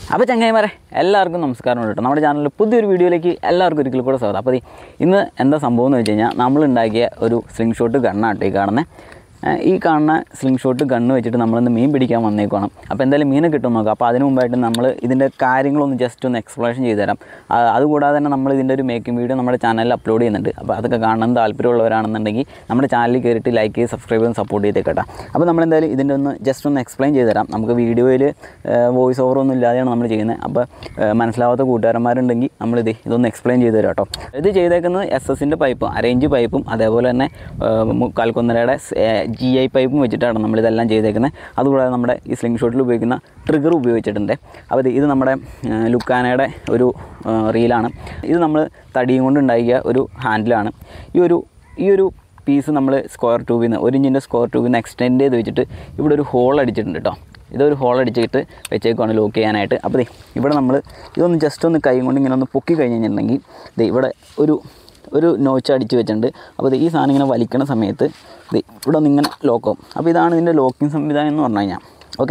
അപ്പോൾ ചങ്ങായിമാരെ എല്ലാവർക്കും നമസ്കാരം കേട്ടോ നമ്മുടെ ചാനലിൽ പുതിയൊരു വീഡിയോയിലേക്ക് എല്ലാവർക്കും ഒരിക്കൽ കൂടെ സ്വാഗതം അപ്പോൾ ദേ ഇന്ന് എന്താ സംഭവം എന്ന് വെച്ച് കഴിഞ്ഞാൽ നമ്മൾ ഉണ്ടാക്കിയ ഒരു സ്ലിംഗ് ഷോട്ട് ഗണ്ണാട്ടോ ഈ കാണുന്നത് ഏഹ് ഈ കാണുന്ന സ്ലിംഗ് ഷോട്ട് ഗണ്ണ് വെച്ചിട്ട് നമ്മളിന്ന് മീൻ പിടിക്കാൻ വന്നേക്കണം അപ്പോൾ എന്തായാലും മീനെ കിട്ടും നോക്കാം അപ്പോൾ അതിന് മുമ്പായിട്ട് നമ്മൾ ഇതിൻ്റെ കാര്യങ്ങളൊന്ന് ജസ്റ്റ് ഒന്ന് എക്സ്പ്ലനേഷൻ ചെയ്തു തരാം ആ, അതുകൂടാതെ തന്നെ നമ്മൾ ഇതിൻ്റെ ഒരു മേക്കിംഗ് വീഡിയോ നമ്മുടെ ചാനലിൽ അപ്ലോഡ് ചെയ്യുന്നുണ്ട് അപ്പോൾ അതൊക്കെ കാണാൻ താല്പര്യമുള്ളവരാണെന്നുണ്ടെങ്കിൽ നമ്മുടെ ചാനലിൽ കയറിയിട്ട് ലൈക്ക് ചെയ്ത് സബ്സ്ക്രൈബ് ചെയ്ത് സപ്പോർട്ട് ചെയ്തേക്കട്ടെ അപ്പോൾ നമ്മൾ എന്തായാലും ഇതിൻ്റെ ഒന്ന് ജസ്റ്റ് ഒന്ന് എക്സ്പ്ലെയിൻ ചെയ്ത് തരാം നമുക്ക് വീഡിയോയിൽ വോയിസ് ഓവർ ഒന്നും ഇല്ലാതെയാണ് നമ്മൾ ചെയ്യുന്നത് അപ്പോൾ ഏഹ് മനസ്സിലാവാത്ത കൂട്ടുകാരന്മാരുണ്ടെങ്കിൽ നമ്മളിത് ഇതൊന്ന് എക്സ്പ്ലെയിൻ ചെയ്ത് തരാം കേട്ടോ ഇത് ചെയ്തേക്കുന്നത് എസ് എസിൻ്റെ പൈപ്പും അറേഞ്ച് പൈപ്പും അതേപോലെ തന്നെ ഏഹ് മു- കാൽക്കൊന്നരയുടെ ജി ഐ പൈപ്പും വെച്ചിട്ടാണ് നമ്മളിതെല്ലാം ചെയ്തേക്കുന്നത് അതുകൂടാതെ നമ്മുടെ ഈ സ്ലിംഗ് ഷോട്ടിൽ ഉപയോഗിക്കുന്ന ട്രിഗർ ഉപയോഗിച്ചിട്ടുണ്ട് അപ്പോൾ ഇത് ഇത് നമ്മുടെ ഏഹ് ലുക്കാനയുടെ ഒരു ഏഹ് റീലാണ് ഇത് നമ്മൾ തടിയും കൊണ്ട് ഉണ്ടാക്കിയ ഒരു ഹാൻഡിലാണ് ഈ ഒരു ഈ ഒരു പീസ് നമ്മൾ സ്ക്വയർ ട്യൂബിൽ നിന്ന് ഒരു ഇഞ്ചിൻ്റെ സ്ക്വയർ ട്യൂബിൽ നിന്ന് എക്സ്റ്റെൻഡ് ചെയ്ത് വെച്ചിട്ട് ഇവിടെ ഒരു ഹോൾ അടിച്ചിട്ടുണ്ട് കേട്ടോ ഇതൊരു ഹോൾ അടിച്ചിട്ട് വെച്ചേക്കുവാണ് ലോക്ക് ചെയ്യാനായിട്ട് അപ്പോൾ ദേ ഇവിടെ നമ്മൾ ഇതൊന്ന് ജസ്റ്റ് ഒന്ന് കൈ കൊണ്ട് ഇങ്ങനെ ഒന്ന് പൊക്കി കഴിഞ്ഞ് കഴിഞ്ഞിട്ടുണ്ടെങ്കിൽ ദേ ഇവിടെ ഒരു ഒരു നോച്ച് അടിച്ച് വെച്ചിട്ടുണ്ട് അപ്പോൾ ദേ ഈ സാധനം ഇങ്ങനെ വലിക്കണ സമയത്ത് ദേ ഇവിടെ ഒന്ന് ഇങ്ങനെ ലോക്കാവും അപ്പോൾ ഇതാണ് ഇതിൻ്റെ ലോക്കിംഗ് സംവിധാനം എന്ന് പറഞ്ഞു കഴിഞ്ഞാൽ ഓക്കെ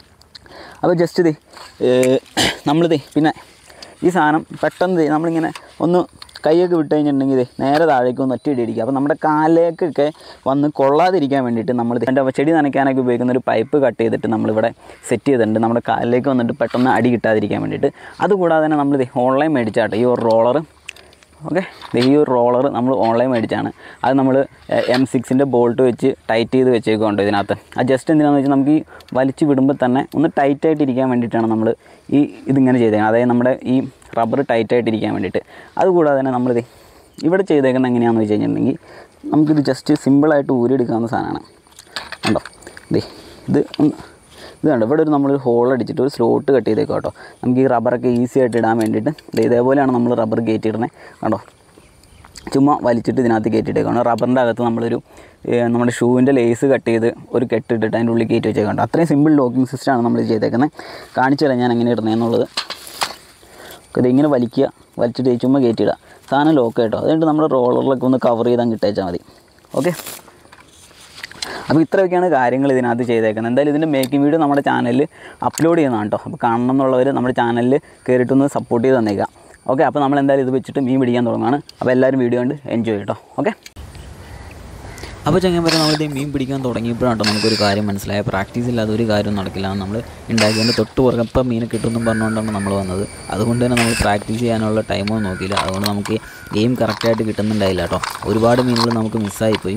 അപ്പോൾ ജസ്റ്റ് ദേ നമ്മളിതേ പിന്നെ ഈ സാധനം പെട്ടെന്ന് ദേ നമ്മളിങ്ങനെ ഒന്ന് കൈയൊക്കെ വിട്ട് കഴിഞ്ഞിട്ടുണ്ടെങ്കിൽ ദേ നേരെ താഴേക്ക് ഒന്ന് ഒറ്റ ഇടി അടിക്കുക അപ്പോൾ നമ്മുടെ കാലിലേക്കൊക്കെ വന്ന് കൊള്ളാതിരിക്കാൻ വേണ്ടിയിട്ട് നമ്മൾ എൻ്റെ ചെടി നനയ്ക്കാനൊക്കെ ഉപയോഗിക്കുന്ന ഒരു പൈപ്പ് കട്ട് ചെയ്തിട്ട് നമ്മളിവിടെ സെറ്റ് ചെയ്തിട്ടുണ്ട് നമ്മുടെ കാലിലേക്ക് വന്നിട്ട് പെട്ടെന്ന് അടി കിട്ടാതിരിക്കാൻ വേണ്ടിയിട്ട് അതുകൂടാതെ തന്നെ നമ്മൾ ഓൺലൈൻ മേടിച്ചാട്ടോ ഈ ഒരു റോളർ ഓക്കെ ഈ ഒരു റോളർ നമ്മൾ ഓൺലൈൻ മേടിച്ചാണ് അത് നമ്മൾ എം സിക്സിൻ്റെ ബോൾട്ട് വെച്ച് ടൈറ്റ് ചെയ്ത് വെച്ചേക്കുന്നുണ്ട് ഇതിനകത്ത് അത് ജസ്റ്റ് എന്തിനാണെന്ന് വെച്ചാൽ നമുക്ക് ഈ വലിച്ച് വിടുമ്പോൾ തന്നെ ഒന്ന് ടൈറ്റ് ആയിട്ട് ഇരിക്കാൻ വേണ്ടിയിട്ടാണ് നമ്മൾ ഈ ഇതിങ്ങനെ ചെയ്തേക്കുന്നത് അതായത് നമ്മുടെ ഈ റബ്ബർ ടൈറ്റ് ആയിട്ട് ഇരിക്കാൻ വേണ്ടിയിട്ട് അതുകൂടാതെ തന്നെ നമ്മളിത് ഇവിടെ ചെയ്തേക്കുന്നത് എങ്ങനെയാണെന്ന് വെച്ച് കഴിഞ്ഞിട്ടുണ്ടെങ്കിൽ നമുക്കിത് ജസ്റ്റ് സിമ്പിളായിട്ട് ഊരിയെടുക്കാവുന്ന സാധനമാണ് കണ്ടോ ദേ ഇത് ഒന്ന് ഇത് കണ്ടോ ഇവിടെ ഒരു നമ്മളൊരു ഹോൾ അടിച്ചിട്ട് ഒരു സ്ലോട്ട് കട്ട് ചെയ്തേക്കാം കേട്ടോ നമുക്ക് ഈ റബ്ബറൊക്കെ ഈസി ആയിട്ട് ഇടാൻ വേണ്ടിയിട്ട് ദേ ഇതേപോലെയാണ് നമ്മൾ റബ്ബർ കയറ്റി ഇടുന്നത് കണ്ടോ ചുമ്മാ വലിച്ചിട്ട് ഇതിനകത്ത് കയറ്റിയിട്ടേക്കാണ് റബ്ബറിൻ്റെ അകത്ത് നമ്മളൊരു ഏഹ്, നമ്മുടെ ഷൂവിൻ്റെ ലേസ് കട്ട് ചെയ്ത് ഒരു കെട്ടിട്ടിട്ട് അതിൻ്റെ ഉള്ളിൽ കയറ്റി വെച്ചേക്കാം അത്രയും സിമ്പിൾ ലോക്കിംഗ് സിസ്റ്റമാണ് നമ്മൾ ചെയ്തേക്കുന്നത് കാണിച്ചു തരാം ഞാൻ എങ്ങനെ ഇടുന്നതെന്നുള്ളത് ഇത് ഇങ്ങനെ വലിക്കുക വലിച്ചിട്ട് ഈ ചുമ്മാ കയറ്റിയിടുക സാധനം ലോക്ക് കേട്ടോ അതുകൊണ്ട് നമ്മുടെ റോളറിലൊക്കെ ഒന്ന് കവർ ചെയ്താൽ കിട്ടേച്ചാൽ മതി ഓക്കെ അപ്പോൾ ഇത്രയൊക്കെയാണ് കാര്യങ്ങൾ ഇതിനകത്ത് ചെയ്തേക്കുന്നത് എന്തായാലും ഇതിൻ്റെ മേക്കിംഗ് വീഡിയോ നമ്മുടെ ചാനലിൽ അപ്ലോഡ് ചെയ്യുന്നതാണ് കേട്ടോ അപ്പോൾ കാണണം എന്നുള്ളവർ നമ്മുടെ ചാനലിൽ കയറിയിട്ടൊന്ന് സപ്പോർട്ട് ചെയ്ത് തന്നേക്കാം ഓക്കെ അപ്പോൾ നമ്മൾ എന്തായാലും ഇത് വെച്ചിട്ട് മീൻ പിടിക്കാൻ തുടങ്ങുകയാണ് അപ്പോൾ എല്ലാവരും വീഡിയോ കണ്ട് എൻജോയ് കേട്ടോ ഓക്കെ അപ്പോൾ ചങ്ങമ്പര നമ്മളിത് മീൻ പിടിക്കാൻ തുടങ്ങിയപ്പോഴാണ് നമുക്കൊരു കാര്യം മനസ്സിലായ പ്രാക്ടീസ് ഇല്ലാതെ ഒരു കാര്യം നടക്കില്ല നമ്മൾ ഉണ്ടാക്കിയതിൻ്റെ തൊട്ട് പുറകപ്പം മീനെ കിട്ടുമെന്നും പറഞ്ഞുകൊണ്ടാണ് നമ്മൾ വന്നത് അതുകൊണ്ട് തന്നെ നമ്മൾ പ്രാക്ടീസ് ചെയ്യാനുള്ള ടൈമൊന്നും നോക്കിയില്ല അതുകൊണ്ട് നമുക്ക് ഗെയിം കറക്റ്റായിട്ട് കിട്ടുന്നുണ്ടായില്ല കേട്ടോ ഒരുപാട് മീനുകൾ നമുക്ക് മിസ്സായിപ്പോയി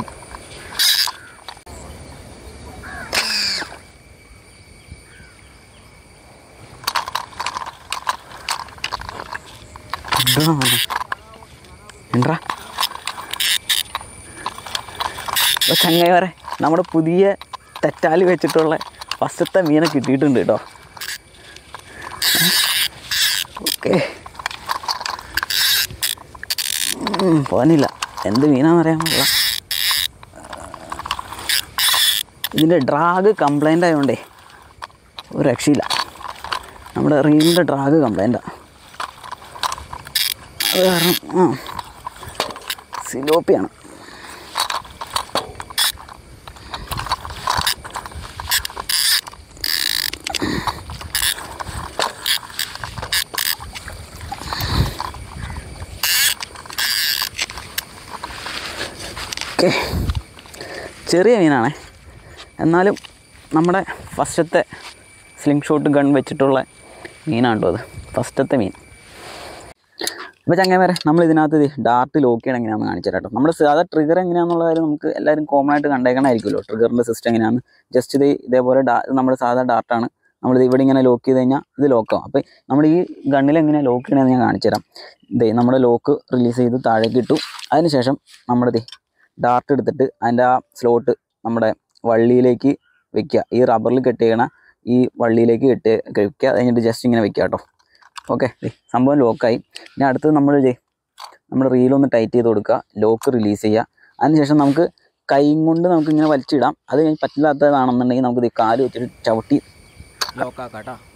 എന്താ അപ്പോൾ ചങ്ങായി വരെ നമ്മുടെ പുതിയ തെറ്റാലി വെച്ചിട്ടുള്ള ഫസ്റ്റത്തെ മീനെ കിട്ടിയിട്ടുണ്ട് കേട്ടോ ഓക്കെ പോകാനില്ല എന്ത് മീനാണെന്ന് അറിയാൻ പാടില്ല ഇതിൻ്റെ ഡ്രാഗ് കംപ്ലൈൻ്റ് ആയതുകൊണ്ടേ ഒരു രക്ഷയില്ല നമ്മുടെ റീലിൻ്റെ ഡ്രാഗ് കംപ്ലൈൻറ്റാണ് അത് കാരണം ആ സിലോപ്പിയാണ് ഓക്കെ ചെറിയ മീനാണേ എന്നാലും നമ്മുടെ ഫസ്റ്റത്തെ സ്ലിംഗ് ഷോട്ട് ഗൺ വെച്ചിട്ടുള്ള മീനാണ് കേട്ടോ അത് ഫസ്റ്റത്തെ മീൻ അപ്പോൾ ചങ്ങന്മാരെ നമ്മൾ ഇതിനകത്ത് ഇത് ഡാർട്ട് ലോക്ക് ചെയ്യണം എങ്ങനെയാണെന്ന് കാണിച്ചു തരാം കേട്ടോ നമ്മുടെ സാധാ ട്രിഗർ എങ്ങനെയാണെന്നുള്ള കാര്യം നമുക്ക് എല്ലാവരും കോമൺ ആയിട്ട് കണ്ടേക്കണമായിരിക്കുമല്ലോ ട്രിഗറിൻ്റെ സിസ്റ്റം എങ്ങനെയാണ് ജസ്റ്റ് ഇത് ഇതേപോലെ ഡാ ഇത് നമ്മുടെ സാധാ ഡാർട്ടാണ് നമ്മളിത് ഇവിടെ ഇങ്ങനെ ലോക്ക് ചെയ്ത് കഴിഞ്ഞാൽ ഇത് ലോക്കാവും അപ്പോൾ നമ്മൾ ഈ ഗണ്ണിൽ എങ്ങനെയാണ് ലോക്ക് ചെയ്യണമെന്ന് ഞാൻ കാണിച്ചു തരാം ഇതേ നമ്മുടെ ലോക്ക് റിലീസ് ചെയ്ത് താഴേക്ക് ഇട്ടു അതിനുശേഷം നമ്മുടെ ദേ ഡാർട്ട് എടുത്തിട്ട് അതിൻ്റെ ആ സ്ലോട്ട് നമ്മുടെ വള്ളിയിലേക്ക് വെക്കുക ഈ റബ്ബറിൽ കെട്ടിയണ ഈ വള്ളിയിലേക്ക് കെട്ടി വെക്കുക അത് കഴിഞ്ഞിട്ട് ജസ്റ്റ് ഇങ്ങനെ വെക്കുക കേട്ടോ ഓക്കെ സംഭവം ലോക്കായി ഇനി അടുത്തത് നമ്മൾ ചെയ് നമ്മുടെ റീലൊന്ന് ടൈറ്റ് ചെയ്ത് കൊടുക്കുക ലോക്ക് റിലീസ് ചെയ്യുക അതിനുശേഷം നമുക്ക് കൈ കൊണ്ട് നമുക്ക് ഇങ്ങനെ വലിച്ചിടാം അത് കഴിഞ്ഞ് പറ്റില്ലാത്തതാണെന്നുണ്ടെങ്കിൽ നമുക്ക് ഇത് കാല് വെച്ചിട്ട് ചവിട്ടി ലോക്കാക്കാം കേട്ടോ